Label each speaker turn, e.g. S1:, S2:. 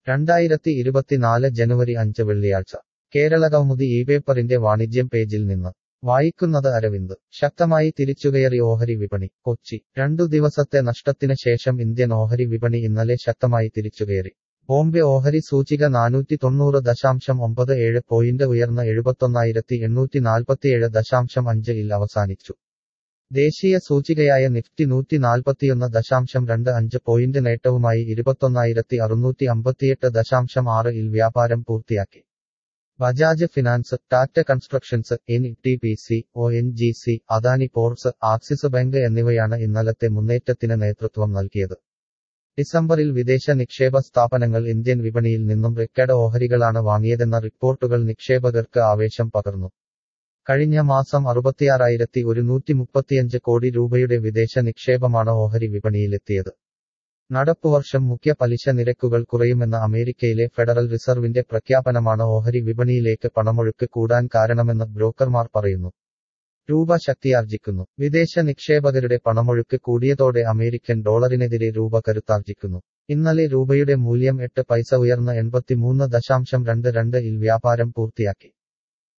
S1: രണ്ടായിരത്തി ഇരുപത്തിനാല് ജനുവരി അഞ്ച് വെള്ളിയാഴ്ച കേരളകൗമുദി ഈ പേപ്പറിന്റെ വാണിജ്യം പേജിൽ നിന്ന് വായിക്കുന്നത് അരവിന്ദ് ശക്തമായി തിരിച്ചുകയറി ഓഹരി വിപണി കൊച്ചി രണ്ടു ദിവസത്തെ നഷ്ടത്തിന് ശേഷം ഇന്ത്യൻ ഓഹരി വിപണി ഇന്നലെ ശക്തമായി തിരിച്ചുകയറി ബോംബെ ഓഹരി സൂചിക നാനൂറ്റി തൊണ്ണൂറ് ദശാംശം ഒമ്പത് ഏഴ് പോയിന്റ് ഉയർന്ന എഴുപത്തൊന്നായിരത്തി എണ്ണൂറ്റി നാൽപ്പത്തിയേഴ് ദശാംശം അഞ്ച് ഇൽ അവസാനിച്ചു ദേശീയ സൂചികയായ നിഫ്റ്റി നൂറ്റി നാൽപ്പത്തിയൊന്ന് ദശാംശം രണ്ട് അഞ്ച് പോയിന്റ് നേട്ടവുമായി ഇരുപത്തൊന്നായിരത്തി അറുന്നൂറ്റി അമ്പത്തിയെട്ട് ദശാംശം ആറ് ഇൽ വ്യാപാരം പൂർത്തിയാക്കി Bajaj finance Tata constructions N T P C O N G C Adani ports axis bank എന്നിവയാണ് ഇന്നലത്തെ മുന്നേറ്റത്തിന് നേതൃത്വം നൽകിയത് ഡിസംബറിൽ വിദേശ നിക്ഷേപ സ്ഥാപനങ്ങൾ ഇന്ത്യൻ വിപണിയിൽ നിന്നും റെക്കഡ് ഓഹരികളാണ് വാങ്ങിയതെന്ന റിപ്പോർട്ടുകൾ നിക്ഷേപകർക്ക് ആവേശം പകർന്നു കഴിഞ്ഞ മാസം അറുപത്തിയാറായിരത്തി ഒരുന്നൂറ്റി മുപ്പത്തിയഞ്ച് കോടി രൂപയുടെ വിദേശ നിക്ഷേപമാണ് ഓഹരി വിപണിയിലെത്തിയത് നടപ്പുവർഷം മുഖ്യ പലിശ നിരക്കുകൾ കുറയുമെന്ന അമേരിക്കയിലെ ഫെഡറൽ റിസർവിന്റെ പ്രഖ്യാപനമാണ് ഓഹരി വിപണിയിലേക്ക് പണമൊഴുക്ക് കൂടാൻ കാരണമെന്ന് ബ്രോക്കർമാർ പറയുന്നു രൂപ ശക്തിയാർജിക്കുന്നു വിദേശ നിക്ഷേപകരുടെ പണമൊഴുക്ക് കൂടിയതോടെ അമേരിക്കൻ ഡോളറിനെതിരെ രൂപ കരുത്താർജിക്കുന്നു ഇന്നലെ രൂപയുടെ മൂല്യം എട്ട് പൈസ ഉയർന്ന എൺപത്തിമൂന്ന് ദശാംശം രണ്ട് രണ്ട് ഇൽ വ്യാപാരം പൂർത്തിയാക്കി